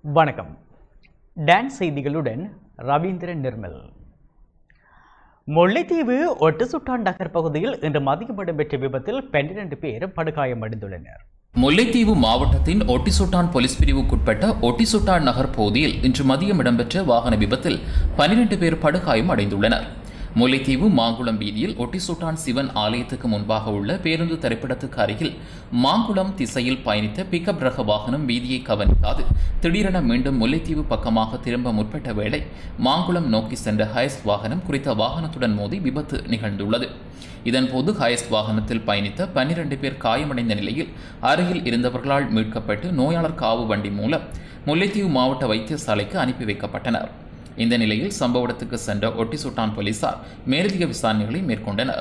வணக்கம் டான்ஸ் செய்திகளுடன் ரவீந்திரன் நிர்மல் முல்லைத்தீவு ஒட்டுசுட்டான் நகர் பகுதியில் இன்று மதியம் இடம்பெற்ற விபத்தில் பன்னிரண்டு பேர் படுகாயமடைந்துள்ளனர் முல்லைத்தீவு மாவட்டத்தின் ஒட்டிசுட்டான் போலீஸ் பிரிவுக்குட்பட்ட ஒட்டிசுட்டான் நகர் பகுதியில் இன்று மதியம் இடம்பெற்ற வாகன விபத்தில் பனிரெண்டு பேர் படுகாயம் அடைந்துள்ளனர் முல்லைத்தீவு மாங்குளம் வீதியில் ஒட்டிசுட்டான் சிவன் ஆலயத்துக்கு முன்பாக உள்ள பேருந்து திரைப்படத்துக்கு அருகில் மாங்குளம் திசையில் பயணித்த பிக்கப் ரக வாகனம் வீதியை கவனிக்காது திடீரென மீண்டும் முல்லைத்தீவு பக்கமாக திரும்ப முற்பட்ட வேளை மாங்குளம் நோக்கி சென்ற ஹயஸ்ட் வாகனம் குறித்த வாகனத்துடன் மோதி விபத்து நிகழ்ந்துள்ளது இதன்போது ஹயஸ்ட் வாகனத்தில் பயணித்த பன்னிரண்டு பேர் காயமடைந்த நிலையில் அருகில் இருந்தவர்களால் மீட்கப்பட்டு நோயாளர் காவு வண்டி மூலம் முல்லைத்தீவு மாவட்ட வைத்தியசாலைக்கு அனுப்பி வைக்கப்பட்டனர் இந்த நிலையில் சம்பவ இடத்துக்கு சென்ற ஒட்டிசுட்டான் போலீசார் மேலதிக விசாரணைகளை மேற்கொண்டனர்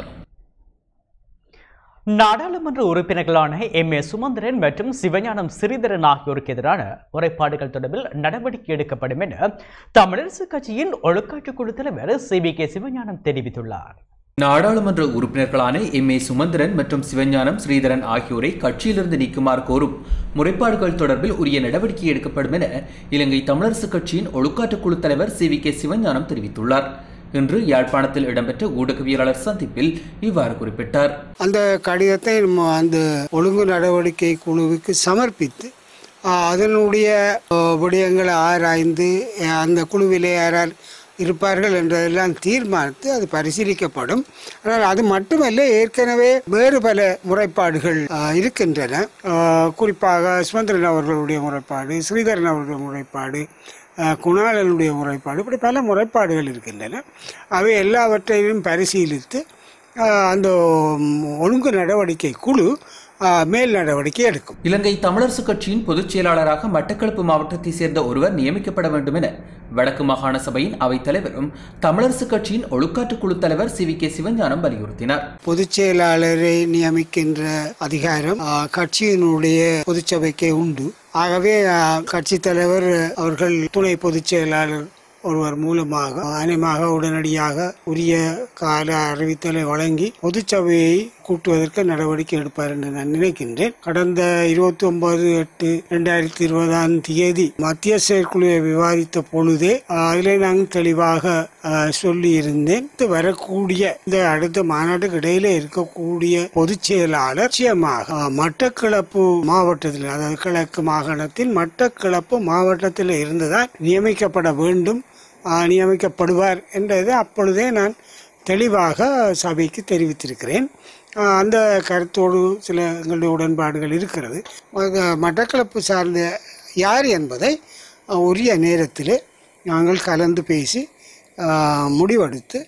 நாடாளுமன்ற உறுப்பினர்களான எம் ஏ சுமந்திரன் மற்றும் சிவஞானம் ஸ்ரீதரன் ஆகியோருக்கு எதிரான முறைப்பாடுகள் தொடர்பில் நடவடிக்கை எடுக்கப்படும் என தமிழரசு கட்சியின் ஒழுக்காற்றுக் குழு தலைவர் சி வி கே சிவஞானம் தெரிவித்துள்ளார் நாடாளுமன்ற உறுப்பினர்களான எம் ஏ சுமந்திரன் மற்றும் சிவஞானம் ஸ்ரீதரன் ஆகியோரை கட்சியிலிருந்து நீக்குமாறு கோரும் முறைப்பாடுகள் தொடர்பில் உரிய நடவடிக்கை எடுக்கப்படும் என இலங்கை தமிழரசுக் கட்சியின் ஒழுக்காற்றுக் குழு தலைவர் சி வி கே சிவஞானம் தெரிவித்துள்ளார் இன்று யாழ்ப்பாணத்தில் இடம்பெற்ற ஊடகவியலாளர் சந்திப்பில் இவ்வாறு குறிப்பிட்டார் அந்த கடிதத்தை நம்ம அந்த ஒழுங்கு நடவடிக்கை குழுவுக்கு சமர்ப்பித்து ஆஹ், அதனுடைய ஆஹ், விடயங்களை ஆராய்ந்து ஆஹ், அந்த குழுவிலே யாரார் இருப்பார்கள் என்றதெல்லாம் தீர்மானித்து அது பரிசீலிக்கப்படும் ஆனால் அது மட்டுமல்ல ஏற்கனவே வேறு பல முறைப்பாடுகள் ஆஹ், இருக்கின்றன ஆஹ், குறிப்பாக சுமந்திரன் அவர்களுடைய முறைப்பாடு ஸ்ரீதரன் அவர்களுடைய முறைப்பாடு ஆஹ், குணாளனுடைய முறைப்பாடு இப்படி பல முறைப்பாடுகள் இருக்கின்றன அவை எல்லாவற்றையும் பரிசீலித்து ஆஹ், அந்த ம், ஒழுங்கு நடவடிக்கை குழு ஆஹ், மேல் நடவடிக்கை எடுக்கும் இலங்கை தமிழரசுக் கட்சியின் பொதுச் செயலாளராக மட்டக்களப்பு மாவட்டத்தைச் சேர்ந்த ஒருவர் நியமிக்கப்பட வேண்டும் என வடக்கு மாகாண சபையின் அவைத் தலைவரும் தமிழரசுக் கட்சியின் ஒழுக்காற்றுக் குழு தலைவர் சி வி கே சிவஞானம் வலியுறுத்தினார் பொதுச் செயலாளரை நியமிக்கின்ற அதிகாரம் ஆஹ், கட்சியினுடைய பொதுச்சபைக்கே உண்டு ஆகவே ஆஹ், கட்சித் தலைவர் அவர்கள் துணை பொதுச் செயலாளர் ஒருவர் மூலமாக அநேகமாக உடனடியாக உரிய கால அறிவித்தலை வழங்கி பொதுச்சபையை கூட்டுவதற்கு நடவடிக்கை எடுப்பார் என்று நான் நினைக்கின்றேன் கடந்த இருபத்தி ஒன்பது எட்டு இரண்டாயிரத்தி இருபதாம் தேதி மத்திய செயற்குழுவை விவாதித்த பொழுதே ஆஹ், அதிலே நான் தெளிவாக ஆஹ், சொல்லியிருந்தேன் இது வரக்கூடிய இந்த அடுத்த மாநாட்டுக்கு இடையில இருக்கக்கூடிய பொதுச் செயலாளர் நிச்சயமாக ஆஹ், மட்டக்களப்பு மாவட்டத்தில் அதாவது கிழக்கு மாகாணத்தில் மட்டக்களப்பு மாவட்டத்தில் இருந்துதான் நியமிக்கப்பட வேண்டும் ஆஹ், நியமிக்கப்படுவார் என்றதை அப்பொழுதே நான் தெளிவாக சபைக்கு தெரிவித்திருக்கிறேன் ஆஹ், அந்த கருத்தோடு சில எங்களுடைய உடன்பாடுகள் இருக்கிறது மக- மட்டக்களப்பு சார்ந்த யார் என்பதை ஆஹ், உரிய நேரத்தில் நாங்கள் கலந்து பேசி ஆஹ், முடிவெடுத்து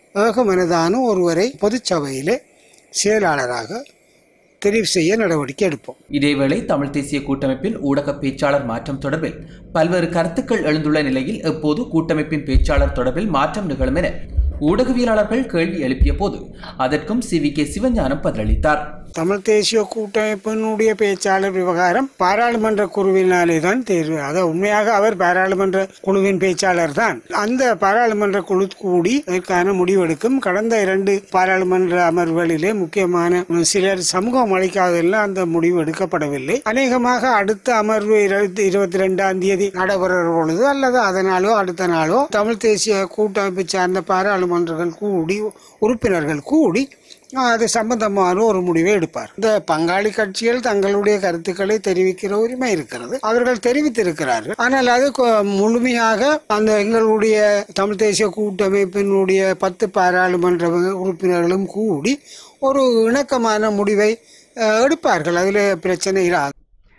ஏகமனதான ஒருவரை பொதுச்சபையிலே செயலாளராக தெரிவு செய்ய நடவடிக்கை எடுப்போம் இதேவேளை தமிழ் தேசிய கூட்டமைப்பின் ஊடக பேச்சாளர் மாற்றம் தொடர்பில் பல்வேறு கருத்துக்கள் எழுந்துள்ள நிலையில் எப்போது கூட்டமைப்பின் பேச்சாளர் தொடர்பில் மாற்றம் நிகழும் என ஊடகவியலாளர்கள் கேள்வி எழுப்பிய போது அதற்கும் சி வி கே சிவஞானம் பதிலளித்தார் தமிழ் தேசிய கூட்டமைப்பினுடைய பேச்சாளர் விவகாரம் பாராளுமன்ற குழுவினாலே தான் தேர்வு அதாவது உண்மையாக அவர் பாராளுமன்ற குழுவின் பேச்சாளர் தான் அந்த பாராளுமன்ற குழு கூடி அதற்கான முடிவெடுக்கும் கடந்த இரண்டு பாராளுமன்ற அமர்வுகளிலே முக்கியமான சிலர் சமூகம் அளிக்காதெல்லாம் அந்த முடிவு எடுக்கப்படவில்லை அநேகமாக அடுத்த அமர்வு இருபத்தி இருபத்தி ரெண்டாம் தேதி நடைபெறுகிற பொழுது அல்லது அதனாலோ அடுத்த நாளோ தமிழ் தேசிய கூட்டமைப்பு சார்ந்த பாராளுமன்றங்கள் கூடி உறுப்பினர்கள் கூடி அது சம்பந்தமான ஒரு முடிவை எடுப்பார் இந்த பங்காளி கட்சிகள் தங்களுடைய கருத்துக்களை தெரிவிக்கிற உரிமை இருக்கிறது அவர்கள் தெரிவித்திருக்கிறார்கள் ஆனால் அது கொ- முழுமையாக அந்த எங்களுடைய தமிழ் தேசிய கூட்டமைப்பினுடைய பத்து பாராளுமன்ற உறுப்பினர்களும் கூடி ஒரு இணக்கமான முடிவை அஹ், எடுப்பார்கள் அதில் பிரச்சனை இராது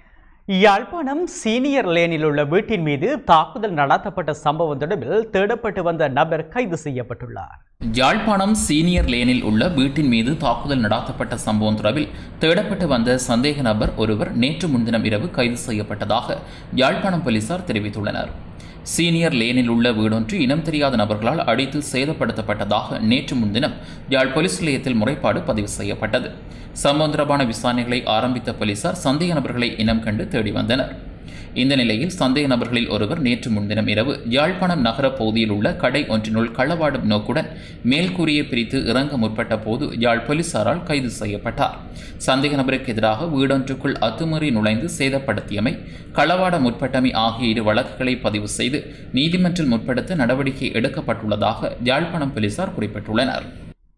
யாழ்ப்பாணம் சீனியர் லேனில் உள்ள வீட்டின் மீது தாக்குதல் நடத்தப்பட்ட சம்பவம் தொடர்பில் தேடப்பட்டு வந்த நபர் கைது செய்யப்பட்டுள்ளார் யாழ்ப்பாணம் சீனியர் லேனில் உள்ள வீட்டின் மீது தாக்குதல் நடாத்தப்பட்ட சம்பவம் தொடர்பில் தேடப்பட்டு வந்த சந்தேக நபர் ஒருவர் நேற்று முன்தினம் இரவு கைது செய்யப்பட்டதாக யாழ்ப்பாணம் போலீசார் தெரிவித்துள்ளனர் சீனியர் லேனில் உள்ள வீடொன்று இனம் தெரியாத நபர்களால் அடித்து சேதப்படுத்தப்பட்டதாக நேற்று முன்தினம் யாழ் போலீஸ் நிலையத்தில் முறைப்பாடு பதிவு செய்யப்பட்டது சம்பவம் தொடர்பான விசாரணைகளை ஆரம்பித்த போலீசார் சந்தேக நபர்களை இனம் கண்டு தேடி வந்தனர் இந்த நிலையில் சந்தேக நபர்களில் ஒருவர் நேற்று முன்தினம் இரவு யாழ்ப்பாணம் நகர பகுதியில் உள்ள கடை ஒன்றினுள் களவாடும் நோக்குடன் மேல்கூறியை பிரித்து இறங்க முற்பட்ட போது யாழ் போலீசாரால் கைது செய்யப்பட்டார் சந்தேக நபருக்கு எதிராக வீடொன்றுக்குள் அத்துமீறி நுழைந்து சேதப்படுத்தியமை களவாட முற்பட்டமை ஆகிய இரு வழக்குகளை பதிவு செய்து நீதிமன்றில் முற்படுத்த நடவடிக்கை எடுக்கப்பட்டுள்ளதாக யாழ்ப்பாணம் போலீசார் குறிப்பிட்டுள்ளனர்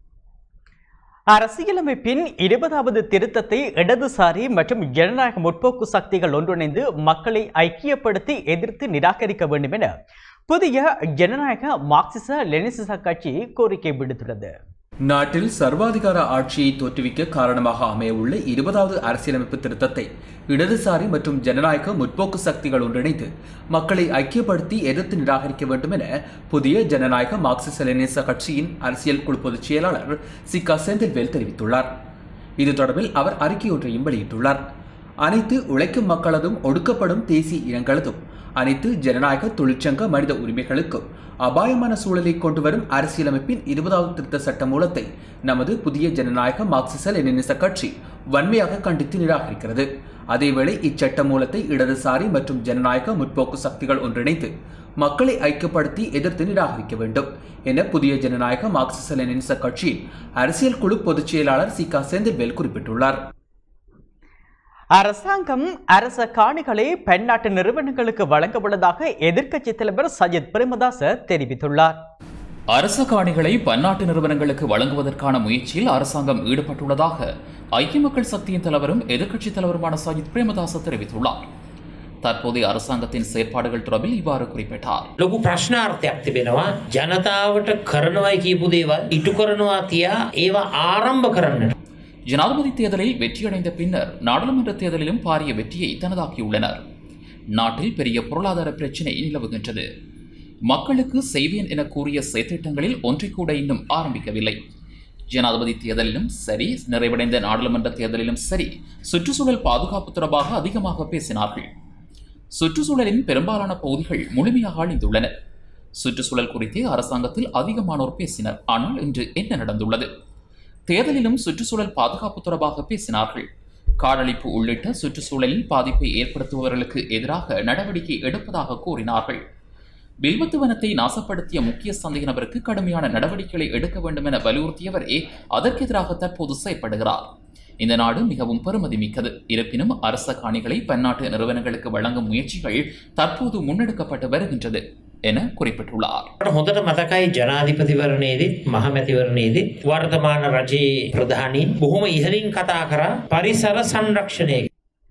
அரசியலமைப்பின் இருபதாவது திருத்தத்தை இடதுசாரி மற்றும் ஜனநாயக முற்போக்கு சக்திகள் ஒன்றிணைந்து மக்களை ஐக்கியப்படுத்தி எதிர்த்து நிராகரிக்க வேண்டும் என புதிய ஜனநாயக மார்க்சிச லெனிசிச கட்சி கோரிக்கை விடுத்துள்ளது நாட்டில் சர்வாதிகார ஆட்சியை தோற்றுவிக்க காரணமாக அமையவுள்ள இருபதாவது அரசியலமைப்பு திருத்தத்தை இடதுசாரி மற்றும் ஜனநாயக முற்போக்கு சக்திகள் ஒன்றிணைந்து மக்களை ஐக்கியப்படுத்தி எதிர்த்து நிராகரிக்க வேண்டும் என புதிய ஜனநாயக மார்க்சிச லெனிச கட்சியின் அரசியல் குழு பொதுச் செயலாளர் சி க செந்தில்வேல் தெரிவித்துள்ளார் இது தொடர்பில் அவர் அறிக்கை ஒன்றையும் வெளியிட்டுள்ளார் அனைத்து உழைக்கும் மக்களதும் ஒடுக்கப்படும் தேசிய இனங்களதும் அனைத்து ஜனநாயக தொழிற்சங்க மனித உரிமைகளுக்கும் அபாயமான சூழலை கொண்டு வரும் அரசியலமைப்பின் இருபதாவது திருத்த சட்ட மூலத்தை நமது புதிய ஜனநாயக மார்க்சிச லெனினிச கட்சி வன்மையாக கண்டித்து நிராகரிக்கிறது அதேவேளை இச்சட்ட மூலத்தை இடதுசாரி மற்றும் ஜனநாயக முற்போக்கு சக்திகள் ஒன்றிணைந்து மக்களை ஐக்கியப்படுத்தி எதிர்த்து நிராகரிக்க வேண்டும் என புதிய ஜனநாயக மார்க்சிச லெனினிச கட்சியின் அரசியல் குழு பொதுச் செயலாளர் சி க செந்தில்வேல் குறிப்பிட்டுள்ளார் அரசாங்கம் அரச காணிகளை பன்னாட்டு நிறுவனங்களுக்கு வழங்க உள்ளதாக எதிர்க்கட்சித் தலைவர் சஜித் பிரேமதாச தெரிவித்துள்ளார் அரச காணிகளை பன்னாட்டு நிறுவனங்களுக்கு வழங்குவதற்கான முயற்சியில் அரசாங்கம் ஈடுபட்டுள்ளதாக ஐக்கிய மக்கள் சக்தியின் தலைவரும் எதிர்க்கட்சித் தலைவருமான சஜித் பிரேமதாச தெரிவித்துள்ளார் தற்போதைய அரசாங்கத்தின் செயற்பாடுகள் தொடர்பில் இவ்வாறு குறிப்பிட்டார் ලොකු ප්‍රශ්නාර්ථයක් තිබෙනවා ජනතාවට කරනවයි කියපු දේවල් ඉටු කරනවා තියා ඒවා ආරම්භ කරන්නට ஜனாதிபதி தேர்தலில் வெற்றியடைந்த பின்னர் நாடாளுமன்ற தேர்தலிலும் பாரிய வெற்றியை தனதாக்கியுள்ளனர் நாட்டில் பெரிய பொருளாதார பிரச்சினை நிலவுகின்றது மக்களுக்கு செய்வேன் என கூறிய செயற்திட்டங்களில் ஒன்றை கூட இன்னும் ஆரம்பிக்கவில்லை ஜனாதிபதி தேர்தலிலும் சரி நிறைவடைந்த நாடாளுமன்ற தேர்தலிலும் சரி சுற்றுச்சூழல் பாதுகாப்பு தொடர்பாக அதிகமாக பேசினார்கள் சுற்றுச்சூழலின் பெரும்பாலான பகுதிகள் முழுமையாக அழிந்துள்ளன சுற்றுச்சூழல் குறித்து அரசாங்கத்தில் அதிகமானோர் பேசினர் ஆனால் இன்று என்ன நடந்துள்ளது தேர்தலிலும் சுற்றுச்சூழல் பாதுகாப்பு தொடர்பாக பேசினார்கள் காடழிப்பு உள்ளிட்ட சுற்றுச்சூழலில் பாதிப்பை ஏற்படுத்துபவர்களுக்கு எதிராக நடவடிக்கை எடுப்பதாக கூறினார்கள் வில்வத்து வனத்தை நாசப்படுத்திய முக்கிய சந்தேக நபருக்கு கடுமையான நடவடிக்கைகளை எடுக்க வேண்டும் என வலியுறுத்தியவரே அதற்கு எதிராக தற்போது செயற்படுகிறார் இந்த நாடு மிகவும் பெருமதி மிக்கது இருப்பினும் அரச காணிகளை பன்னாட்டு நிறுவனங்களுக்கு வழங்கும் முயற்சிகள் தற்போது முன்னெடுக்கப்பட்டு வருகின்றது என குறிப்பிட்டுள்ளார் හොඳට මතකයි ජනාධිපතිවරණයේදීත් මහමැතිවරණයේදී වර්තමාන රජයේ ප්‍රධානීන් බොහොම ඉහලින් කතා කරා පරිසර සංරක්ෂණය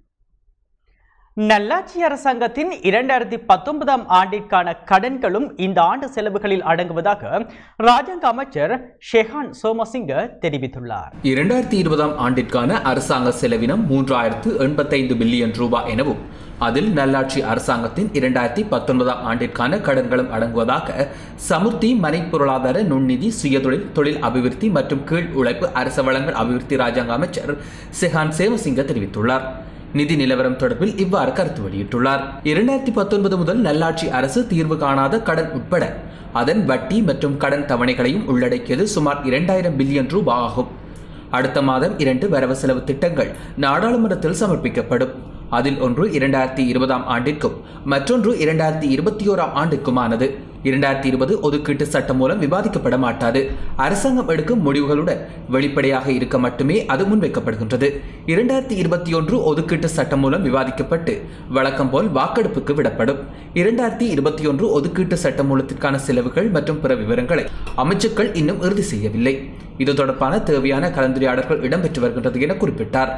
நல்லாட்சி அரசாங்கத்தின் இரண்டாயிரத்தி பத்தொன்பதாம் ஆண்டிற்கான கடன்களும் இந்த ஆண்டு செலவுகளில் அடங்குவதாக ராஜாங்க அமைச்சர் ஷெஹான் சோமசிங்க தெரிவித்துள்ளார் இரண்டாயிரத்தி இருபதாம் ஆண்டிற்கான அரசாங்க செலவினம் மூன்றாயிரத்து எண்பத்தைந்து பில்லியன் ரூபாய் எனவும் அதில் நல்லாட்சி அரசாங்கத்தின் இரண்டாயிரத்தி பத்தொன்பதாம் ஆண்டிற்கான கடன்களும் அடங்குவதாக சமுர்த்தி மனை பொருளாதார நுண்நிதி சுயதொழில் தொழில் அபிவிருத்தி மற்றும் கீழ் உழைப்பு அரச வளங்கள் அபிவிருத்தி ராஜாங்க அமைச்சர் செஹான் சேவசிங்க தெரிவித்துள்ளார் நிதி நிலவரம் தொடர்பில் இவ்வாறு கருத்து வெளியிட்டுள்ளார் இரண்டாயிரத்தி பத்தொன்பது முதல் நல்லாட்சி அரசு தீர்வு காணாத கடன் உட்பட அதன் வட்டி மற்றும் கடன் தவணைகளையும் உள்ளடக்கியது சுமார் இரண்டாயிரம் பில்லியன் ரூபாய் ஆகும் அடுத்த மாதம் இரண்டு வரவு செலவு திட்டங்கள் நாடாளுமன்றத்தில் சமர்ப்பிக்கப்படும் அதில் ஒன்று இரண்டாயிரத்தி இருபதாம் ஆண்டிற்கும் மற்றொன்று இரண்டாயிரத்தி இருபத்தி ஓராம் ஆண்டுக்குமானது இரண்டாயிரத்தி இருபது ஒதுக்கீட்டு சட்டம் மூலம் விவாதிக்கப்பட மாட்டாது அரசாங்கம் எடுக்கும் முடிவுகளுடன் வெளிப்படையாக இருக்க மட்டுமே அது முன்வைக்கப்படுகின்றது இரண்டாயிரத்தி இருபத்தி ஒன்று ஒதுக்கீட்டு சட்டம் மூலம் விவாதிக்கப்பட்டு வழக்கம் போல் வாக்கெடுப்புக்கு விடப்படும் இரண்டாயிரத்தி இருபத்தி ஒன்று ஒதுக்கீட்டு சட்ட மூலத்திற்கான செலவுகள் மற்றும் பிற விவரங்களை அமைச்சுக்கள் இன்னும் இறுதி செய்யவில்லை இது தொடர்பான தேவையான கலந்துரையாடல்கள் இடம்பெற்று வருகின்றது என குறிப்பிட்டார்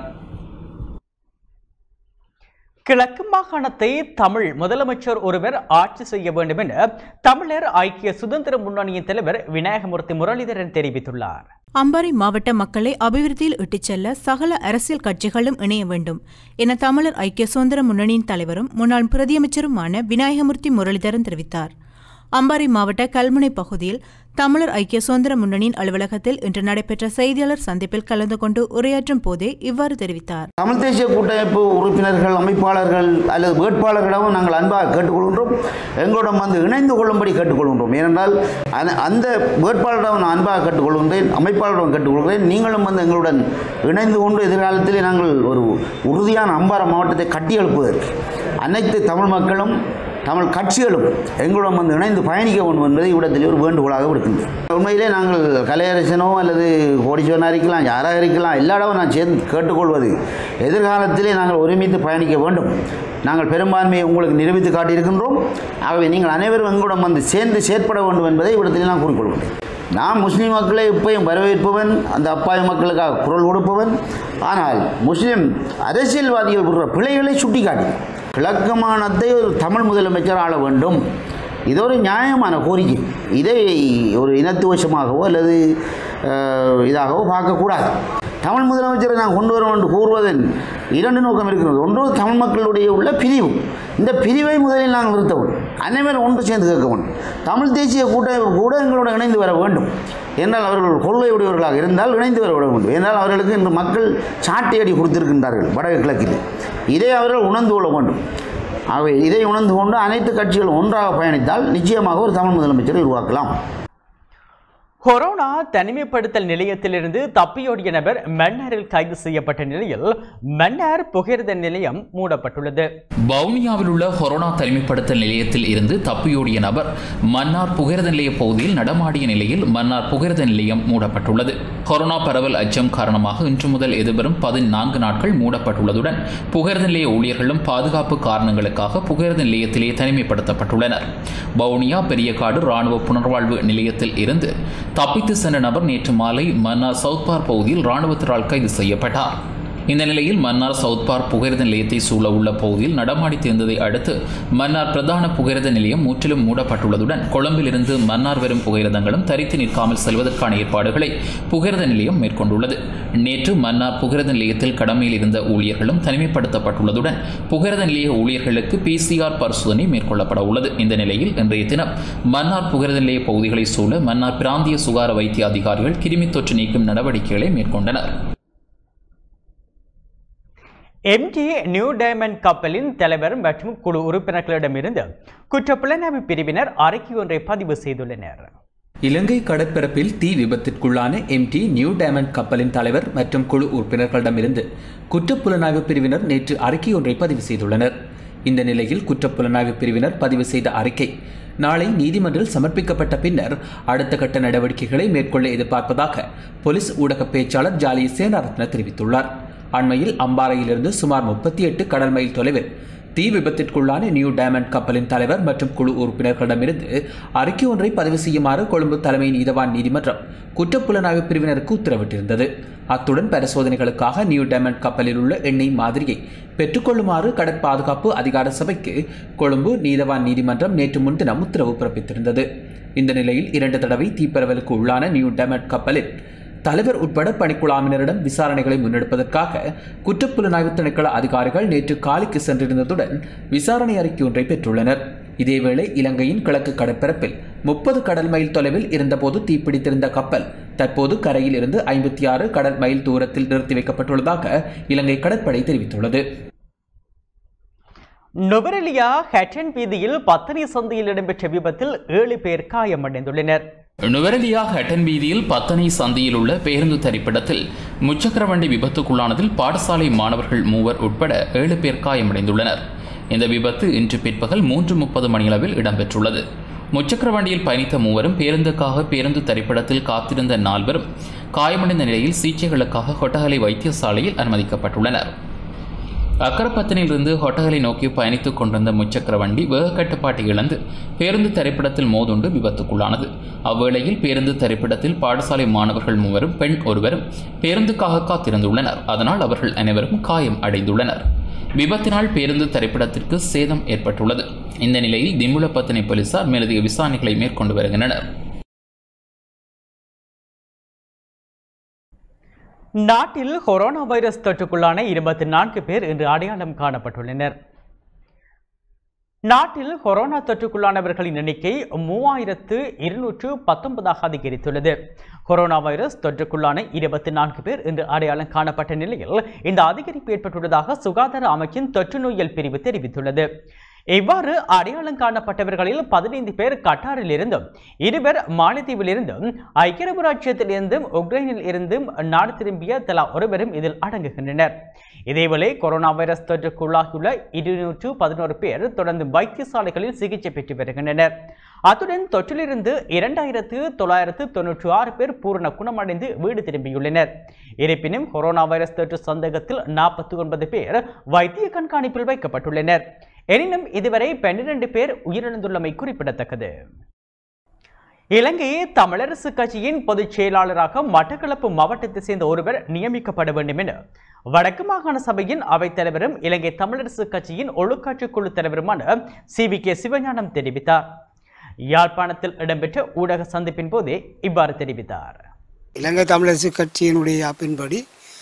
கிழக்கு மாகாணத்தை தமிழ் முதலமைச்சர் ஒருவர் ஆட்சி செய்ய வேண்டும் என தமிழர் ஐக்கிய சுதந்திர முன்னணியின் தலைவர் விநாயகமூர்த்தி முரளிதரன் தெரிவித்துள்ளார் அம்பாறை மாவட்ட மக்களை அபிவிருத்தியில் இட்டுச் செல்ல சகல அரசியல் கட்சிகளும் இணைய வேண்டும் என தமிழர் ஐக்கிய சுதந்திர முன்னணியின் தலைவரும் முன்னாள் பிரதியமைச்சருமான விநாயகமூர்த்தி முரளிதரன் தெரிவித்தார் அம்பாறை மாவட்ட கல்முனை பகுதியில் தமிழர் ஐக்கிய சுதந்திர முன்னணியின் அலுவலகத்தில் இன்று நடைபெற்ற செய்தியாளர் சந்திப்பில் கலந்து கொண்டு உரையாற்றும் போதே இவ்வாறு தெரிவித்தார் தமிழ் தேசிய கூட்டமைப்பு உறுப்பினர்கள் அமைப்பாளர்கள் அல்லது வேட்பாளர்களிடமும் நாங்கள் அன்பாக கேட்டுக்கொள்கின்றோம் எங்களிடம் வந்து இணைந்து கொள்ளும்படி கேட்டுக்கொள்கின்றோம் ஏனென்றால் அந்த- அந்த வேட்பாளரிடம் நான் அன்பாக கேட்டுக்கொள்கின்றேன் அமைப்பாளரிடம் கேட்டுக்கொள்கிறேன் நீங்களும் வந்து எங்களுடன் இணைந்து கொண்டு எதிர்காலத்திலே நாங்கள் ஒரு உறுதியான அம்பாறை மாவட்டத்தை கட்டி எழுப்புவதற்கு அனைத்து தமிழ் மக்களும் தமிழ் கட்சிகளும் எங்களுடன் வந்து இணைந்து பயணிக்க வேண்டும் என்பதை இவ்விடத்திலே ஒரு வேண்டுகோளாக விடுக்கின்றோம் உண்மையிலே நாங்கள் கலையரசனோ அல்லது கோடீஸ்வரனாக இருக்கலாம் யாராக இருக்கலாம் எல்லா இடமும் நான் சேர்ந்து கேட்டுக்கொள்வது எதிர்காலத்திலே நாங்கள் ஒருமித்து பயணிக்க வேண்டும் நாங்கள் பெரும்பான்மையை உங்களுக்கு நிரூபித்து காட்டியிருக்கின்றோம் ஆகவே நீங்கள் அனைவரும் எங்களுடன் வந்து சேர்ந்து செயற்பட வேண்டும் என்பதை இவ்விடத்திலே நான் கூறிக்கொள்கின்றேன் நான் முஸ்லீம் மக்களை இப்பயும் வரவேற்பவன் அந்த அப்பாவி மக்களுக்காக குரல் கொடுப்பவன் ஆனால் முஸ்லீம் அரசியல்வாதிகள் விடுற பிழைகளை சுட்டிக்காட்டி கிழக்கு மாநிலத்தை ஒரு தமிழ் முதலமைச்சர் ஆள வேண்டும் இது ஒரு நியாயமான கோரிக்கை இதை ஒரு இனத்துவசமாகவோ அல்லது அஹ், இதாகவோ பார்க்கக்கூடாது தமிழ் முதலமைச்சரை நான் கொண்டு வரோம் என்று கூறுவதன் இரண்டு நோக்கம் இருக்கிறது ஒன்று தமிழ் மக்களுடைய உள்ள பிரிவு இந்த பிரிவை முதலில் நாங்கள் நிறுத்த வேண்டும் அனைவரும் ஒன்று சேர்ந்து கேட்க வேண்டும் தமிழ் தேசிய கூட்ட கூட எங்களோட இணைந்து வர வேண்டும் என்றால் அவர்கள் கொள்கை உடையவர்களாக இருந்தால் இணைந்து வர வேண்டும் என்றால் அவர்களுக்கு இன்று மக்கள் சாட்டையடி கொடுத்திருக்கின்றார்கள் வடக்கு கிழக்கில் இதை அவர்கள் உணர்ந்து கொள்ள வேண்டும் ஆகவே இதை உணர்ந்து கொண்டு அனைத்து கட்சிகளும் ஒன்றாக பயணித்தால் நிச்சயமாக ஒரு தமிழ் முதலமைச்சரை உருவாக்கலாம் கொரோனா தனிமைப்படுத்தல் நிலையத்திலிருந்து தப்பியோடிய நபர் மன்னாரில் கைது செய்யப்பட்ட நிலையில் மன்னார் புகையிரத நிலையம் மூடப்பட்டுள்ளது வவுனியாவில் உள்ள கொரோனா தனிமைப்படுத்தல் நிலையத்தில் இருந்து தப்பியோடிய நபர் மன்னார் புகையிரத நிலைய பகுதியில் நடமாடிய நிலையில் மன்னார் புகையிரத நிலையம் மூடப்பட்டுள்ளது கொரோனா பரவல் அச்சம் காரணமாக இன்று முதல் எதிர்வரும் பதினான்கு நாட்கள் மூடப்பட்டுள்ளதுடன் புகையிரத நிலைய ஊழியர்களும் பாதுகாப்பு காரணங்களுக்காக புகையிரத நிலையத்திலே தனிமைப்படுத்தப்பட்டுள்ளனர் வவுனியா பெரியகாடு ராணுவ புனர்வாழ்வு நிலையத்தில் இருந்து தப்பித்து சென்ற நபர் நேற்று மாலை மன்னார் சவுத் பார்க் பகுதியில் ராணுவத்தினரால் கைது செய்யப்பட்டார் இந்த நிலையில் மன்னார் சவுத் பார்க் புகையிரத நிலையத்தை சூழ உள்ள பகுதியில் நடமாடி திரிந்ததை அடுத்து மன்னார் பிரதான புகையிரத நிலையம் முற்றிலும் மூடப்பட்டுள்ளதுடன் கொழும்பிலிருந்து மன்னார் வரும் புகையிரதங்களும் தரித்து நிற்காமல் செல்வதற்கான ஏற்பாடுகளை புகையிரத நிலையம் மேற்கொண்டுள்ளது நேற்று மன்னார் புகையிரத நிலையத்தில் கடமையில் இருந்த ஊழியர்களும் தனிமைப்படுத்தப்பட்டுள்ளதுடன் புகையிரத நிலைய ஊழியர்களுக்கு பிசிஆர் பரிசோதனை மேற்கொள்ளப்பட உள்ளது இந்த நிலையில் இன்றைய தினம் மன்னார் புகையிரத நிலைய பகுதிகளை சூழ மன்னார் பிராந்திய சுகார வைத்திய அதிகாரிகள் கிருமித் தொற்று நீக்கும் நடவடிக்கைகளை மேற்கொண்டனர் எம்டி நியூ டைமண்ட் கப்பலின் தலைவர் மற்றும் குழு உறுப்பினர்களிடமிருந்து குற்றப்புலனாய்வு பிரிவினர் அறிக்கை ஒன்றை பதிவு செய்துள்ளனர் இலங்கை கடற்பரப்பில் தீ விபத்திற்குள்ளான எம்டி நியூ டைமண்ட் கப்பலின் தலைவர் மற்றும் குழு உறுப்பினர்களிடமிருந்து குற்றப்புலனாய்வு பிரிவினர் நேற்று அறிக்கை ஒன்றை பதிவு செய்துள்ளனர் இந்த நிலையில் குற்றப்புலனாய்வு பிரிவினர் பதிவு செய்த அறிக்கை நாளை நீதிமன்றில் சமர்ப்பிக்கப்பட்ட பின்னர் அடுத்த கட்ட நடவடிக்கைகளை மேற்கொள்ள எதிர்பார்ப்பதாக போலீஸ் ஊடக பேச்சாளர் ஜாலி சேனாரத்ன தெரிவித்துள்ளார் அண்மையில் அம்பாறையிலிருந்து சுமார் முப்பத்தி எட்டு கடல் மைல் தொலைவில் தீ விபத்திற்குள்ளான நியூ டைமண்ட் கப்பலின் தலைவர் மற்றும் குழு உறுப்பினர்களிடமிருந்து அறிக்கை ஒன்றை பதிவு செய்யுமாறு கொழும்பு தலைமை நீதவான் நீதிமன்றம் குற்றப்புலனாய்வு பிரிவினருக்கு உத்தரவிட்டிருந்தது அத்துடன் பரிசோதனைகளுக்காக நியூ டைமண்ட் கப்பலில் உள்ள எண்ணெய் மாதிரியை பெற்றுக்கொள்ளுமாறு கடற்பாதுகாப்பு அதிகார சபைக்கு கொழும்பு நீதவான் நீதிமன்றம் நேற்று முன்தினம் உத்தரவு பிறப்பித்திருந்தது இந்த நிலையில் இரண்டு தடவை தீப்பரவலுக்கு உள்ளான நியூ டைமண்ட் கப்பலில் தலைவர் உட்பட பணிக்குழாமினரிடம் விசாரணைகளை முன்னெடுப்பதற்காக குற்றப்புலனாய்வு திணைக்கள அதிகாரிகள் நேற்று காலிக்கு சென்றிருந்ததுடன் விசாரணை அறிக்கை ஒன்றை பெற்றுள்ளனர் இதேவேளை இலங்கையின் கிழக்கு கடற்பரப்பில் முப்பது கடல் மைல் தொலைவில் இருந்தபோது தீப்பிடித்திருந்த கப்பல் தற்போது கரையில் இருந்து ஐம்பத்தி ஆறு கடல் மைல் தூரத்தில் நிறுத்தி வைக்கப்பட்டுள்ளதாக இலங்கை கடற்படை தெரிவித்துள்ளது நுவரெலியா ஹெட்டன் வீதியில் பத்தனி சந்தையில் இடம்பெற்ற விபத்தில் ஏழு பேர் காயமடைந்துள்ளனர் நுவரெலியா ஹட்டன் வீதியில் பத்தனை சந்தியில் உள்ள பேருந்து தரிப்பிடத்தில் முச்சக்கர வண்டி விபத்துக்குள்ளானதில் பாடசாலை மாணவர்கள் மூவர் உட்பட ஏழு பேர் காயமடைந்துள்ளனர் இந்த விபத்து இன்று பிற்பகல் மூன்று முப்பது மணியளவில் இடம்பெற்றுள்ளது முச்சக்கர வண்டியில் பயணித்த மூவரும் பேருந்துக்காக பேருந்து தரிப்பிடத்தில் காத்திருந்த நால்வரும் காயமடைந்த நிலையில் சிகிச்சைகளுக்காக கொட்டகலை வைத்தியசாலையில் அனுமதிக்கப்பட்டுள்ளனர் அக்கரப்பத்தனிலிருந்து ஹொட்டகலை நோக்கி பயணித்துக் கொண்டிருந்த முச்சக்கர வண்டி வேக கட்டுப்பாட்டை இழந்து பேருந்து திரைப்படத்தில் மோதுண்டு விபத்துக்குள்ளானது அவ்வேளையில் பேருந்து திரைப்படத்தில் பாடசாலை மாணவர்கள் மூவரும் பெண் ஒருவரும் பேருந்துக்காக காத்திருந்துள்ளனர் அதனால் அவர்கள் அனைவரும் காயம் அடைந்துள்ளனர் விபத்தினால் பேருந்து திரைப்படத்திற்கு சேதம் ஏற்பட்டுள்ளது இந்த நிலையில் திம்புலப்பத்தனை போலீசார் மேலதிக விசாரணைகளை மேற்கொண்டு வருகின்றனர் நாட்டில் கொரோனா வைரஸ் தொற்றுக்குள்ளான இருபத்தி நான்கு பேர் இன்று அடையாளம் காணப்பட்டுள்ளனர் நாட்டில் கொரோனா தொற்றுக்குள்ளானவர்களின் எண்ணிக்கை மூவாயிரத்து இருநூற்று பத்தொன்பதாக அதிகரித்துள்ளது கொரோனா வைரஸ் தொற்றுக்குள்ளான இருபத்தி நான்கு பேர் இன்று அடையாளம் காணப்பட்ட நிலையில் இந்த அதிகரிப்பு ஏற்பட்டுள்ளதாக சுகாதார அமைச்சின் தொற்று நோயியல் பிரிவு தெரிவித்துள்ளது இவ்வாறு அடையாளம் காணப்பட்டவர்களில் பதினைந்து பேர் கட்டாரில் இருந்தும் இருவர் மாலத்தீவில் இருந்தும் ஐக்கிய அரபு ராச்சியத்தில் இருந்தும் உக்ரைனில் இருந்தும் நாடு திரும்பிய தலா ஒருவரும் இதில் அடங்குகின்றனர் இதேவேளை கொரோனா வைரஸ் தொற்றுக்குள்ளாகியுள்ள இருநூற்று பதினோரு பேர் தொடர்ந்து வைத்தியசாலைகளில் சிகிச்சை பெற்று வருகின்றனர் அத்துடன் தொற்றிலிருந்து இரண்டாயிரத்து தொள்ளாயிரத்து தொன்னூற்றி ஆறு பேர் பூரண குணமடைந்து வீடு திரும்பியுள்ளனர் இருப்பினும் கொரோனா வைரஸ் தொற்று சந்தேகத்தில் நாற்பத்தி ஒன்பது பேர் வைத்திய கண்காணிப்பில் வைக்கப்பட்டுள்ளனர் எனினும் இதுவரை பன்னிரண்டு பேர் உயிரிழந்துள்ளமை குறிப்பிடத்தக்கது இலங்கையை தமிழரசு கட்சியின் பொதுச் செயலாளராக மட்டக்களப்பு மாவட்டத்தைச் சேர்ந்த ஒருவர் நியமிக்கப்பட வேண்டும் என வடக்கு மாகாண சபையின் அவைத் தலைவரும் இலங்கை தமிழரசு கட்சியின் ஒழுக்காற்று குழு தலைவருமான சி வி கே சிவஞானம் தெரிவித்தார் யாழ்ப்பாணத்தில் இடம்பெற்ற ஊடக சந்திப்பின் போதே இவ்வாறு தெரிவித்தார் இலங்கை தமிழரசு கட்சியினுடைய அப்பின்படி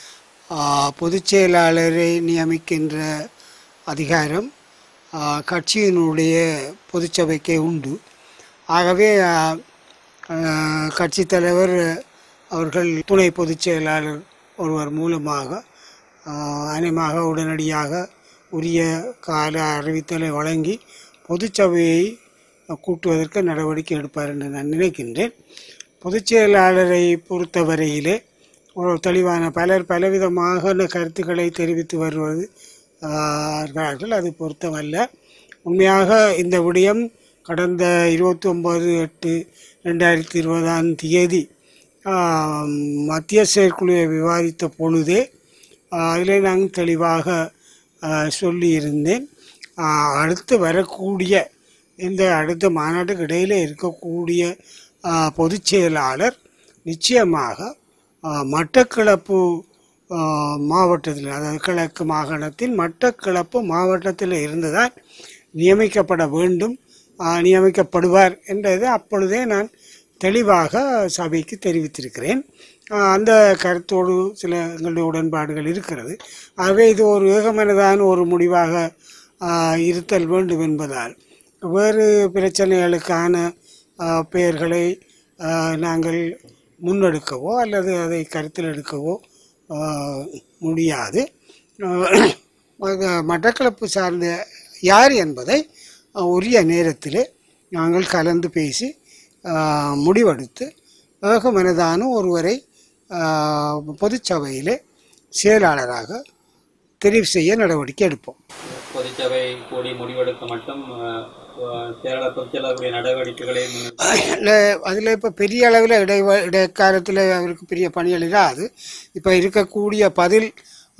ஆ, பொதுச் செயலாளரை நியமிக்கின்ற அதிகாரம் ஆ, கட்சியினுடைய பொதுச்சபைக்கே உண்டு ஆகவே ஆ, ஆ, கட்சித் தலைவர் அவர்கள் துணை பொதுச் செயலாளர் ஒருவர் மூலமாக ஆ, அநேகமாக உடனடியாக உரிய கால அறிவித்தலை வழங்கி பொதுச்சபையை கூட்டுவதற்கு நடவடிக்கை எடுப்பார் என்று நான் நினைக்கின்றேன் பொதுச் செயலாளரை பொறுத்தவரையிலே ஒரு தெளிவான பலர் பலவிதமாக கருத்துக்களை தெரிவித்து வருவது ஆஹ், இருக்கிறார்கள் அது பொருத்தமல்ல உண்மையாக இந்த விடயம் கடந்த இருபத்தி ஒம்பது எட்டு ரெண்டாயிரத்தி இருபதாம் தேதி ஆஹ், மத்திய செயற்குழுவை விவாதித்த பொழுதே ஆஹ், அதிலே நான் தெளிவாக ஆஹ், சொல்லியிருந்தேன் ஆஹ், அடுத்து வரக்கூடிய இந்த அடுத்த மாநாட்டுக்கு இடையில இருக்கக்கூடிய ஆஹ், பொதுச் செயலாளர் நிச்சயமாக ஆஹ், மட்டக்களப்பு ஆஹ், மாவட்டத்தில் அதாவது கிழக்கு மாகாணத்தின் மட்டக்களப்பு மாவட்டத்தில் இருந்துதான் நியமிக்கப்பட வேண்டும் ஆஹ், நியமிக்கப்படுவார் என்றது அப்பொழுதே நான் தெளிவாக சபைக்கு தெரிவித்திருக்கிறேன் ஆஹ், அந்த கருத்தோடு சில எங்களுடைய உடன்பாடுகள் இருக்கிறது ஆகவே இது ஒரு ஏகமனதான ஒரு முடிவாக ஆஹ், இருத்தல் வேண்டும் என்பதால் வேறு பிரச்சனைகளுக்கான ஆஹ், பெயர்களை ஆஹ், நாங்கள் முன்னெடுக்கவோ அல்லது அதை கருத்தில் எடுக்கவோ ஆஹ், முடியாது ஆஹ், ம- மட்டக்களப்பு சார்ந்த யார் என்பதை ஆஹ், உரிய நேரத்தில் நாங்கள் கலந்து பேசி ஆஹ், முடிவெடுத்து ஏகமனதான ஒருவரை ஆஹ், பொதுச்சபையிலே செயலாளராக தெரிவு செய்ய நடவடிக்கை எடுப்போம் பொதுச்சபை கூடி முடிவெடுக்க மட்டும் அஹ், அஹ், செயலாளர் பொதுச்செயலாளருடைய நடவடிக்கைகளை முன்னெடுத்து அதில் இப்போ பெரிய அளவில் இடை இடைக்காலத்தில் அவருக்கு பெரிய பணிகள் இராது இப்போ இருக்கக்கூடிய பதில்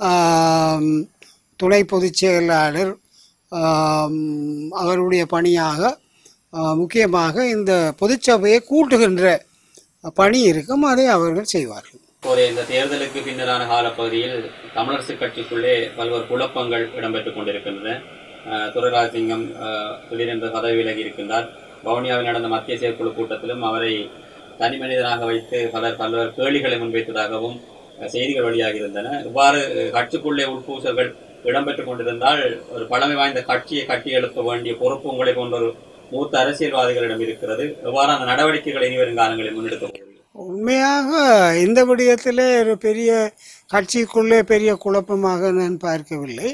ஆம், துணை பொதுச் செயலாளர் ஆம், அவருடைய பணியாக ஆ, முக்கியமாக இந்த பொதுச்சபையை கூட்டுகின்ற பணி இருக்கும் அதை அவர்கள் செய்வார்கள் ஒரு இந்த தேர்தலுக்கு பின்னரான காலப்பகுதியில் தமிழரசு கட்சிக்குள்ளே பல்வேறு குழப்பங்கள் இடம்பெற்றுக் கொண்டிருக்கின்றன அஹ், துரைராஜசிங்கம் அஹ், திடீரென்று பதவி விலகி இருக்கின்றார் வவுனியாவில் நடந்த மத்திய செயற்குழு கூட்டத்திலும் அவரை தனி மனிதனாக வைத்து பலர் பல்வேறு கேள்விகளை முன்வைத்ததாகவும் அஹ், செய்திகள் வெளியாகி இருந்தன இவ்வாறு அஹ், கட்சிக்குள்ளே உட்பூசல்கள் இடம்பெற்றுக் கொண்டிருந்தால் ஒரு பழமை வாய்ந்த கட்சியை கட்டி எழுப்ப வேண்டிய பொறுப்பு உங்களை போன்ற ஒரு மூத்த அரசியல்வாதிகளிடம் இருக்கிறது எவ்வாறு அந்த நடவடிக்கைகளை இனி வரும் காலங்களில் முன்னெடுக்க போகிறீர்கள் உண்மையாக இந்த விடயத்தில் ஒரு பெரிய கட்சிக்குள்ளே பெரிய குழப்பமாக நான் பார்க்கவில்லை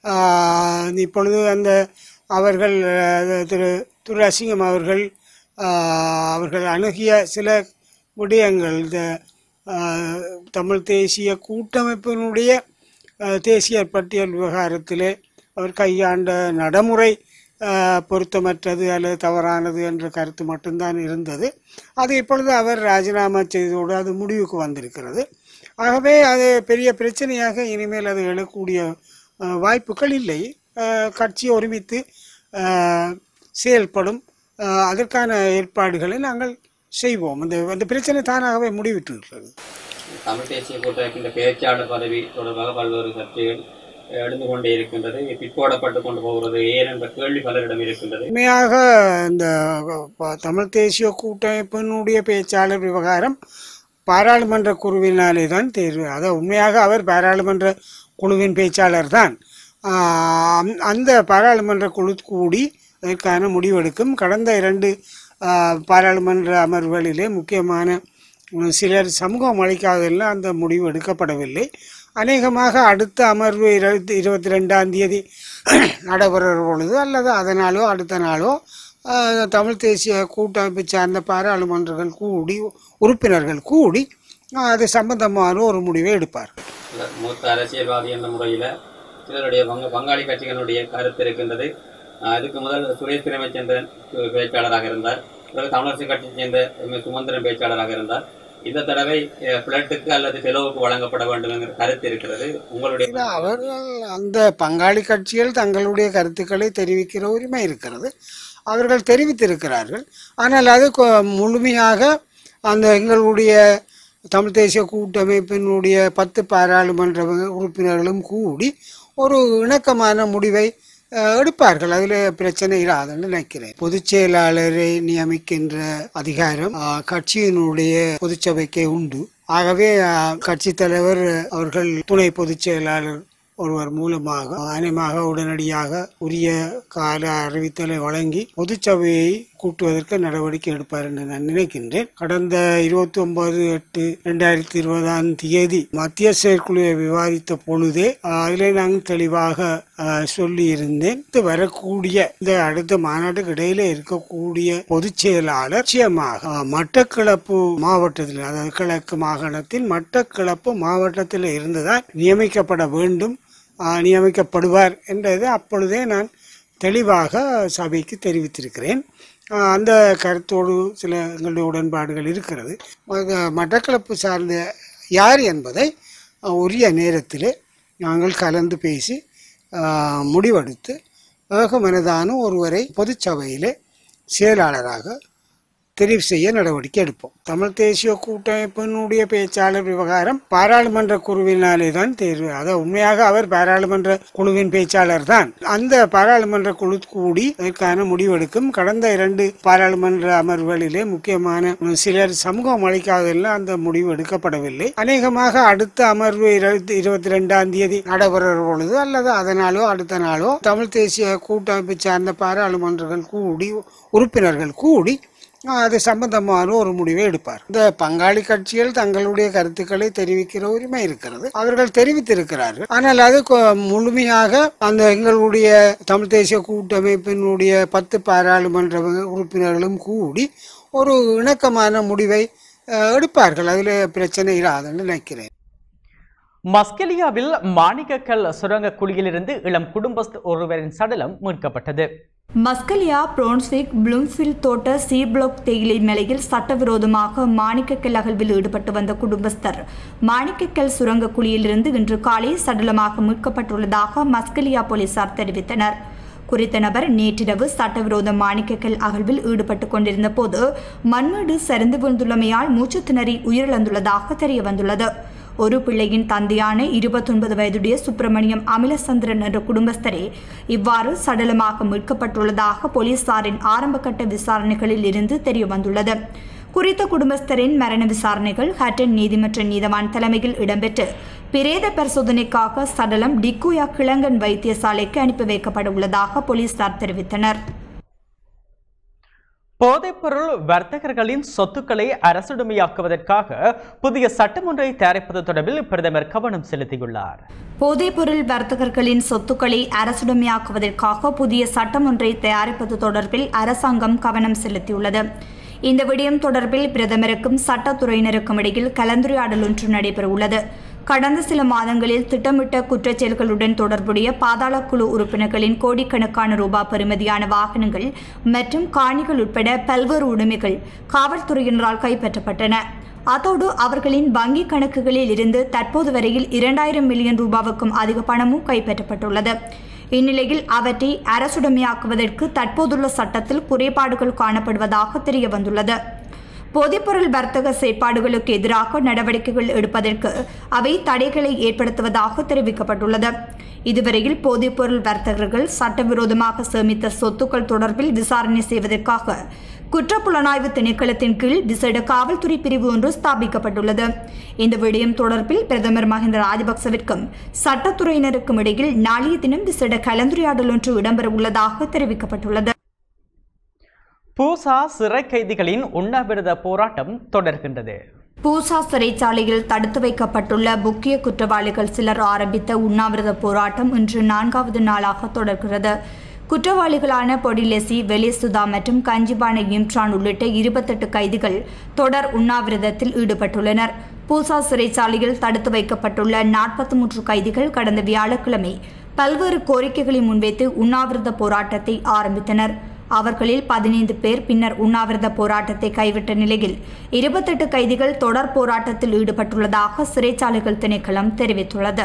ஆஹ் இப்பொழுது அந்த அவர்கள் அஹ், திரு திரு அசிங்கம் அவர்கள் ஆஹ், அவர்கள் அணுகிய சில விடயங்கள் இந்த ஆஹ், தமிழ் தேசிய கூட்டமைப்பினுடைய ஆஹ், தேசிய பட்டியல் விவகாரத்திலே அவர் கையாண்ட நடைமுறை ஆஹ், பொருத்தமற்றது அல்லது தவறானது என்ற கருத்து மட்டும்தான் இருந்தது அது இப்பொழுது அவர் ராஜினாமா செய்ததோடு அது முடிவுக்கு வந்திருக்கிறது ஆகவே அது பெரிய பிரச்சனையாக இனிமேல் அது எழக்கூடிய ஆஹ், வாய்ப்புகள் இல்லை ஆஹ், கட்சி ஒருமித்து ஆஹ், செயல்படும் ஆஹ், அதற்கான ஏற்பாடுகளை நாங்கள் செய்வோம் அந்த அந்த பிரச்சனை தானாகவே முடிவிட்டு இருக்கிறது தமிழ் தேசிய கூட்டமைப்பின் பேச்சாளர் பதவி தொடர்பாக பல்வேறு சர்ச்சைகள் எழுந்து கொண்டே இருக்கின்றது பிற்போடப்பட்டு கொண்டு போகிறது ஏன் என்ற கேள்வி பலரிடம் இருக்கின்றது உண்மையாக இந்த ப- தமிழ் தேசிய கூட்டமைப்பினுடைய பேச்சாளர் விவகாரம் பாராளுமன்ற குழுவினாலே தான் தேர்வு அதாவது உண்மையாக அவர் பாராளுமன்ற குழுவின் பேச்சாளர் தான் ஆஹ் அந்த பாராளுமன்ற குழு கூடி அதற்கான முடிவெடுக்கும் கடந்த இரண்டு ஆஹ், பாராளுமன்ற அமர்வுகளிலே முக்கியமான உம், சிலர் சமூகம் அளிக்காதெல்லாம் அந்த முடிவு எடுக்கப்படவில்லை அநேகமாக அடுத்த அமர்வு இருபத்தி இருபத்தி ரெண்டாம் தேதி நடைபெறுற பொழுது அல்லது அதனாலோ அடுத்த நாளோ ஆஹ், தமிழ் தேசிய கூட்டமைப்பு சார்ந்த பாராளுமன்றங்கள் கூடி உறுப்பினர்கள் கூடி ஆஹ், அது சம்பந்தமான ஒரு முடிவை எடுப்பார்கள் இல்ல, மூத்த அரசியல்வாதி என்ற முறையில் சிலருடைய பங்க பங்காளி கட்சிகளுடைய கருத்து இருக்கின்றது அஹ் இதுக்கு முதல் சுரேஷ் பிரேமச்சந்திரன் பே- பேச்சாளராக இருந்தார் பிறகு தமிழரசு கட்சியை சேர்ந்த எம் எஸ் சுமந்திரன் பேச்சாளராக இருந்தார் இந்த தடவை அஹ், பிளட்டுக்கு அல்லது செலவுக்கு வழங்கப்பட வேண்டும் என்கிற கருத்து இருக்கிறது உங்களுடைய இல்ல, அவர்கள் அந்த பங்காளி கட்சிகள் தங்களுடைய கருத்துக்களை தெரிவிக்கிற உரிமை இருக்கிறது அவர்கள் தெரிவித்திருக்கிறார்கள் ஆனால் அது கொ- முழுமையாக அந்த எங்களுடைய தமிழ் தேசிய கூட்டமைப்பினுடைய பத்து பாராளுமன்ற உறுப்பினர்களும் கூடி ஒரு இணக்கமான முடிவை அஹ், எடுப்பார்கள் அதில் பிரச்சனை இல்லாதுன்னு நினைக்கிறேன் பொதுச் செயலாளரை நியமிக்கின்ற அதிகாரம் அஹ், கட்சியினுடைய பொதுச்சபைக்கே உண்டு ஆகவே அஹ், கட்சித் தலைவர் அவர்கள் துணை பொதுச் செயலாளர் ஒருவர் மூலமாக அநேகமாக உடனடியாக உரிய கால அறிவித்தலை வழங்கி பொதுச்சபையை கூட்டுவதற்கு நடவடிக்கை எடுப்பார் என்று நான் நினைக்கின்றேன் கடந்த இருபத்தி ஒன்பது எட்டு ரெண்டாயிரத்தி இருபதாம் தேதி மத்திய செயற்குழுவை விவாதித்த பொழுதே அஹ், அதிலே நான் தெளிவாக அஹ், சொல்லியிருந்தேன் இது வரக்கூடிய இந்த அடுத்த மாநாட்டுக்கு இடையில இருக்கக்கூடிய பொதுச் செயலாளர் நிச்சயமாக அஹ், மட்டக்களப்பு மாவட்டத்தில் அதாவது கிழக்கு மாகாணத்தின் மட்டக்களப்பு மாவட்டத்தில் இருந்துதான் நியமிக்கப்பட வேண்டும் அஹ், நியமிக்கப்படுவார் என்றது அப்பொழுதே நான் தெளிவாக சபைக்கு தெரிவித்திருக்கிறேன் அஹ், அந்த கருத்தோடு சில எங்களுடைய உடன்பாடுகள் இருக்கிறது ம- மட்டக்களப்பு சார்ந்த யார் என்பதை அஹ், உரிய நேரத்தில் நாங்கள் கலந்து பேசி அஹ், முடிவெடுத்து ஏகமனதான ஒருவரை பொதுச்சபையிலே செயலாளராக தெரிவு செய்ய நடவடிக்கை எடுப்போம் தமிழ் தேசிய கூட்டமைப்பினுடைய பேச்சாளர் விவகாரம் பாராளுமன்ற குழுவினாலே தான் தேர்வு அதாவது உண்மையாக அவர் பாராளுமன்ற குழுவின் பேச்சாளர் தான் அந்த பாராளுமன்ற குழு கூடி அதற்கான முடிவெடுக்கும் கடந்த இரண்டு பாராளுமன்ற அமர்வுகளிலே முக்கியமான சிலர் சமூகம் அளிக்காதெல்லாம் அந்த முடிவு எடுக்கப்படவில்லை அநேகமாக அடுத்த அமர்வு இருபத்தி இருபத்தி ரெண்டாம் தேதி நடைபெறுற பொழுது அல்லது அதனாலோ அடுத்த நாளோ தமிழ் தேசிய கூட்டமைப்பு சார்ந்த பாராளுமன்றங்கள் கூடி உறுப்பினர்கள் கூடி ஆஹ், அது சம்பந்தமான ஒரு முடிவை எடுப்பார் இந்த பங்காளி கட்சிகள் தங்களுடைய கருத்துக்களை தெரிவிக்கிற உரிமை இருக்கிறது அவர்கள் தெரிவித்திருக்கிறார்கள் ஆனால் அது கொ- முழுமையாக அந்த எங்களுடைய தமிழ் தேசிய கூட்டமைப்பினுடைய பத்து பாராளுமன்ற உறுப்பினர்களும் கூடி ஒரு இணக்கமான முடிவை ஆஹ், எடுப்பார்கள் அதில் பிரச்சனை இல்லாதுன்னு நினைக்கிறேன் மஸ்கெலியாவில் மாணிக்கக்கல் சுரங்க குழியிலிருந்து இளம் குடும்பஸ்த ஒருவரின் சடலம் மீட்கப்பட்டது மஸ்கலியா புரோன்ஸ்விக் ப்ளூம்ஃபீல்ட் தோட்ட சி பிளாக் தேயிலை மலையில் சட்டவிரோதமாக மாணிக்கக்கல் அகழ்வில் ஈடுபட்டு வந்த குடும்பஸ்தர் மாணிக்கக்கல் சுரங்க குழியிலிருந்து இன்று காலை சடலமாக மீட்கப்பட்டுள்ளதாக மஸ்கலியா போலீசார் தெரிவித்தனர் குறித்த நபர் நேற்றிரவு சட்டவிரோத மாணிக்கக்கல் அகழ்வில் ஈடுபட்டுக் கொண்டிருந்த போது மண்மேடு சரிந்து விழுந்துள்ளமையால் மூச்சு திணறி உயிரிழந்துள்ளதாக தெரியவந்துள்ளது ஒரு பிள்ளையின் தந்தையான இருபத்தொன்பது வயதுடைய சுப்பிரமணியம் அமிலசந்திரன் என்ற குடும்பஸ்தரே இவ்வாறு சடலமாக மீட்கப்பட்டுள்ளதாக போலீசாரின் ஆரம்பகட்ட விசாரணைகளில் இருந்து தெரியவந்துள்ளது குறித்த குடும்பஸ்தரின் மரண விசாரணைகள் ஹட்டன் நீதிமன்ற நீதவான் தலைமையில் இடம்பெற்று பிரேத பரிசோதனைக்காக சடலம் டிக்குயா கிழங்கன் வைத்தியசாலைக்கு அனுப்பி வைக்கப்பட உள்ளதாக போலீசார் தெரிவித்தனர் போதைப்பொருள் வர்த்தகர்களின் சொத்துக்களை அரசுடைமையாக்குவதற்காக புதிய சட்டம் ஒன்றை தயாரிப்பது தொடர்பில் பிரதமர் கவனம் செலுத்தியுள்ளார் போதைப்பொருள் வர்த்தகர்களின் சொத்துக்களை அரசுடைமையாக்குவதற்காக புதிய சட்டம் ஒன்றை தயாரிப்பது தொடர்பில் அரசாங்கம் கவனம் செலுத்தியுள்ளது இந்த விடயம் தொடர்பில் பிரதமருக்கும் சட்டத்துறையினருக்கும் இடையில் கலந்துரையாடல் ஒன்று நடைபெறவுள்ளது கடந்த சில மாதங்களில் திட்டமிட்ட குற்றச் செயல்களுடன் தொடர்புடைய பாதாள குழு உறுப்பினர்களின் கோடிக்கணக்கான ரூபாய் பெறுமதியான வாகனங்கள் மற்றும் காணிகள் உட்பட பல்வேறு உடைமைகள் காவல்துறையினரால் கைப்பற்றப்பட்டன அத்தோடு அவர்களின் வங்கி கணக்குகளில் இருந்து தற்போது வரையில் இரண்டாயிரம் மில்லியன் ரூபாவுக்கும் அதிக பணமும் கைப்பற்றப்பட்டுள்ளது இந்நிலையில் அவற்றை அரசுடைமையாக்குவதற்கு தற்போதுள்ள சட்டத்தில் குறைபாடுகள் காணப்படுவதாக தெரிய வந்துள்ளது போதைப்பொருள் வர்த்தக செயற்பாடுகளுக்கு எதிராக நடவடிக்கைகள் எடுப்பதற்கு அவை தடைகளை ஏற்படுத்துவதாக தெரிவிக்கப்பட்டுள்ளது இதுவரையில் போதைப்பொருள் வர்த்தகர்கள் சட்டவிரோதமாக சேமித்த சொத்துக்கள் தொடர்பில் விசாரணை செய்வதற்காக குற்றப்புலனாய்வு திணைக்களத்தின் கீழ் விசேட காவல்துறை பிரிவு ஒன்று ஸ்தாபிக்கப்பட்டுள்ளது இந்த விடயம் தொடர்பில் பிரதமர் மஹிந்த ராஜபக்சவிற்கும் சட்டத்துறையினருக்கும் இடையில் நாளைய தினம் விசேட கலந்துரையாடல் ஒன்று இடம்பெற உள்ளதாக தெரிவிக்கப்பட்டுள்ளது பூசா சிறை கைதிகளின் உண்ணாவிரத போராட்டம் தொடர்கின்றது பூசா சிறைச்சாலையில் தடுத்து வைக்கப்பட்டுள்ள முக்கிய குற்றவாளிகள் சிலர் ஆரம்பித்த உண்ணாவிரத போராட்டம் இன்று நான்காவது நாளாக தொடர்கிறது குற்றவாளிகளான பொடிலெசி வெலிசுதா மற்றும் கஞ்சிபான இம்ரான் உள்ளிட்ட இருபத்தெட்டு கைதிகள் தொடர் உண்ணாவிரதத்தில் ஈடுபட்டுள்ளனர் பூசா சிறைச்சாலையில் தடுத்து வைக்கப்பட்டுள்ள நாற்பத்தி மூன்று கைதிகள் கடந்த வியாழக்கிழமை பல்வேறு கோரிக்கைகளை முன்வைத்து உண்ணாவிரத போராட்டத்தை ஆரம்பித்தனர் அவர்களில் பதினைந்து பேர் பின்னர் உண்ணாவிரத போராட்டத்தை கைவிட்ட நிலையில் இருபத்தெட்டு கைதிகள் தொடர் போராட்டத்தில் ஈடுபட்டுள்ளதாக சிறைச்சாலைகள் திணைக்களம் தெரிவித்துள்ளது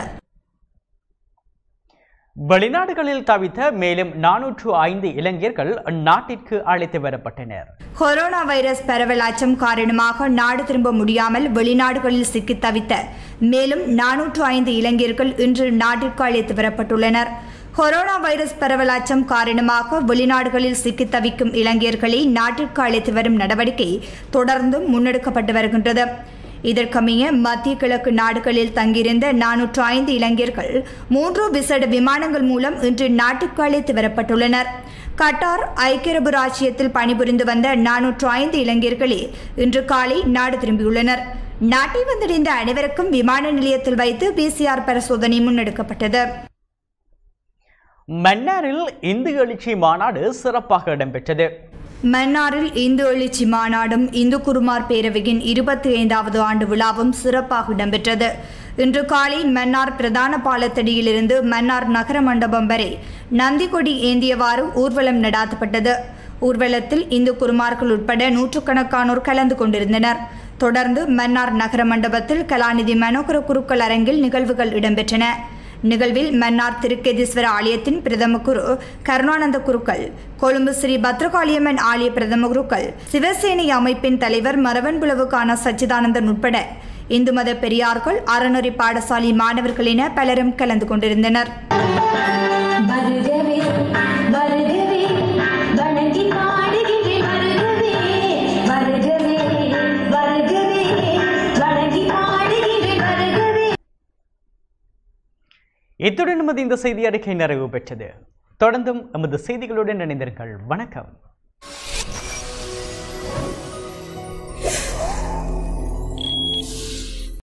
வெளிநாடுகளில் தவித்த மேலும் நானூற்று ஐந்து இளைஞர்கள் நாட்டிற்கு அழைத்து வரப்பட்டனர் கொரோனா வைரஸ் பரவல் அச்சம் காரணமாக நாடு திரும்ப முடியாமல் வெளிநாடுகளில் சிக்கித் தவித்த மேலும் நானூற்று ஐந்து இளைஞர்கள் இன்று நாட்டிற்கு அழைத்து வரப்பட்டுள்ளனர் கொரோனா வைரஸ் பரவல் அச்சம் காரணமாக வெளிநாடுகளில் சிக்கித் தவிக்கும் இளைஞர்களை நாட்டிற்கு அழைத்து வரும் நடவடிக்கை தொடர்ந்தும் முன்னெடுக்கப்பட்டு வருகின்றது இதற்கமைய மத்திய கிழக்கு நாடுகளில் தங்கியிருந்த நானூற்று ஐந்து இளைஞர்கள் மூன்று விசேட விமானங்கள் மூலம் இன்று நாட்டுக்கு அழைத்து வரப்பட்டுள்ளனர் கட்டார் ஐக்கிய அரபு ராச்சியத்தில் பணிபுரிந்து வந்த நானூற்று ஐந்து இளைஞர்களே இன்று காலை நாடு திரும்பியுள்ளனர் நாட்டை வந்தடைந்த அனைவருக்கும் விமான நிலையத்தில் வைத்து பிசிஆர் பரிசோதனை முன்னெடுக்கப்பட்டது மன்னாரில் இந்து எழுச்சி மாநாடு சிறப்பாக இடம்பெற்றது மன்னாரில் இந்து எழுச்சி மாநாடும் இந்து குருமார் பேரவையின் இருபத்தி ஐந்தாவது ஆண்டு விழாவும் சிறப்பாக இடம்பெற்றது இன்று காலை மன்னார் பிரதான பாலத்தடியிலிருந்து மன்னார் நகர மண்டபம் வரை நந்திகொடி ஏந்தியவாறு ஊர்வலம் நடாத்தப்பட்டது ஊர்வலத்தில் இந்து குருமார்கள் உட்பட நூற்றுக்கணக்கானோர் கலந்து கொண்டிருந்தனர் தொடர்ந்து மன்னார் நகர மண்டபத்தில் கலாநிதி மனோகர குருக்கள் அரங்கில் நிகழ்வுகள் இடம்பெற்றன நிகழ்வில் மன்னார் திருக்கேதீஸ்வர ஆலயத்தின் பிரதம குரு கருணானந்த குருக்கள் கொழும்பு ஸ்ரீ பத்ரகாளியம்மன் ஆலய பிரதம குருக்கள் சிவசேனை அமைப்பின் தலைவர் மரவன்புலவுக்கான சச்சிதானந்தன் உட்பட இந்து மத பெரியார்கள் அறநெறி பாடசாலை மாணவர்கள் என பலரும் கலந்து கொண்டிருந்தனர் வருகவே வருகவே வணங்கி பாடுகிறேன் வருகவே வருகவே வருகவே வணங்கி பாடுகிறேன் வருகவே இத்துடன் நமது இந்த செய்தி அறிக்கை நிறைவு பெற்றது தொடர்ந்தும் எமது செய்திகளுடன் இணைந்திருங்கள் வணக்கம்